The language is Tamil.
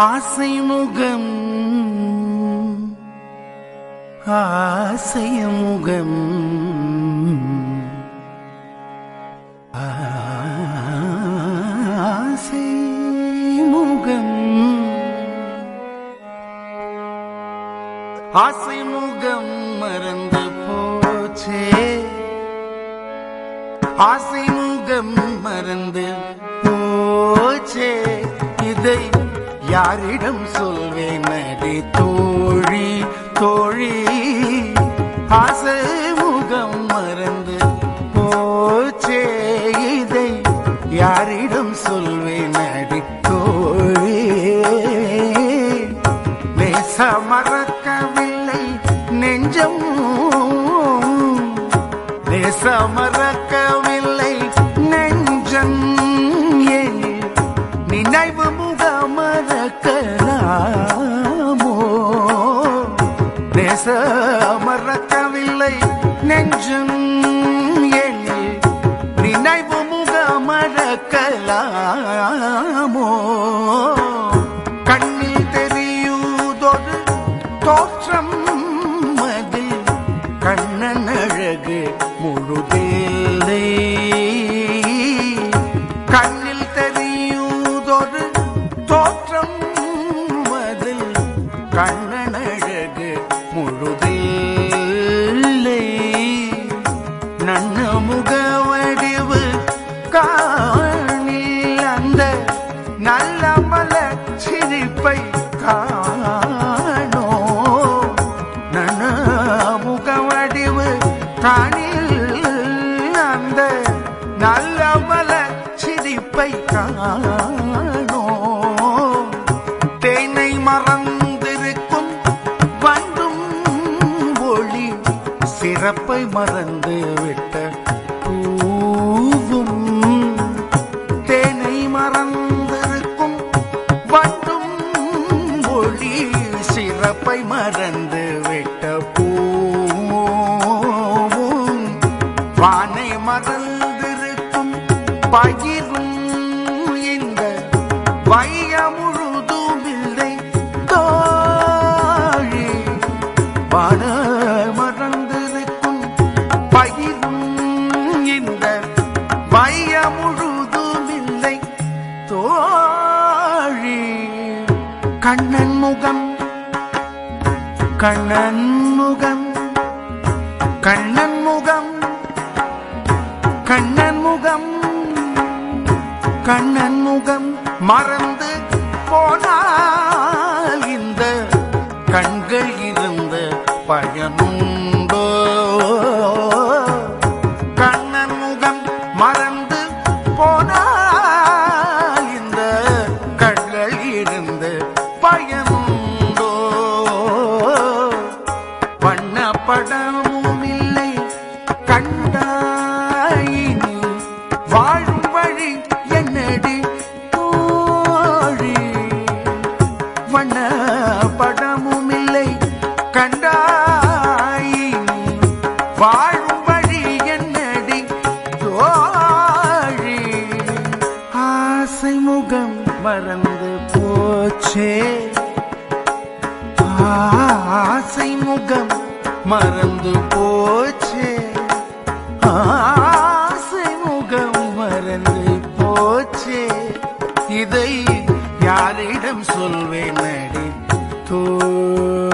ஆசை முகம் ஆசைய முகம் ஆசை முகம் ஆசை முகம் மறந்து போச்சே ஆசை முகம் மறந்து போச்சே இதை யாரிடம் சொல்வேன் அடி தோழி தோழி ஆசை முகம் மறந்து போச்சே இதை யாரிடம் சொல்வேன் அடி தோழி நேச மறக்கவில்லை நெஞ்சம் நேச மறக்கவில்லை நெஞ்சம் எனில் நினைவு முக மறக்கலாமோ நேச மறக்கவில்லை நெஞ்சம் எனில் நினைவு முக மறக்கலாமோ கண்ணில் தெரியுதொரு தோற்றம் அதில் கண்ணன் அழகு முழுதில்லை கண்ணில் தெரியுதொரு தோற்றம் அதில் கண்ணன் அழகு முழுதில்லை நன்ன முகவடிவு காணில் அந்த நல்ல மல சிரிப்பை காணோ நன்ன முகவடிவு காணில் அந்த நல்ல மல சிரிப்பை காணோ தேனை மறந்திருக்கும் வண்டும் ஒளி சிறப்பை மறந்து விட்ட பூவும் தேனை மறந்திருக்கும் வண்டும் ஒளி சிறப்பை மறந்து விட்ட பூவும் வானை மறந்திருக்கும் பயிரும் இந்த வைய முழுதும் இல்லை தோழி வான மறந்திருக்கும் பயிரும் இந்த வைய முழுதும் இல்லை தோழி கண்ணன் முகம் கண்ணன் முகம் கண்ணன் முகம் கண்ணன் முகம் கண்ணன் முகம் மறந்து போனால் இந்த கண்கள் இருந்த பயனுண்டோ கண்ணன் முகம் மறந்து போனால் இந்த கண்கள் இருந்த பயனுண்டோ வண்ணப்படமும் இல்லை கண்டாயினி வாழும் வழி என்னடி தோழி வண்ணப்படமும் இல்லை கண்டாயினி வாழும் வழி என்னடி தோழி ஆசை முகம் மறந்து போச்சே ஆசை முகம் மறந்து போச்சே ஆசை முகம் மறந்து போச்சே இதை யாரிடம் சொல்வேன் அடி தோ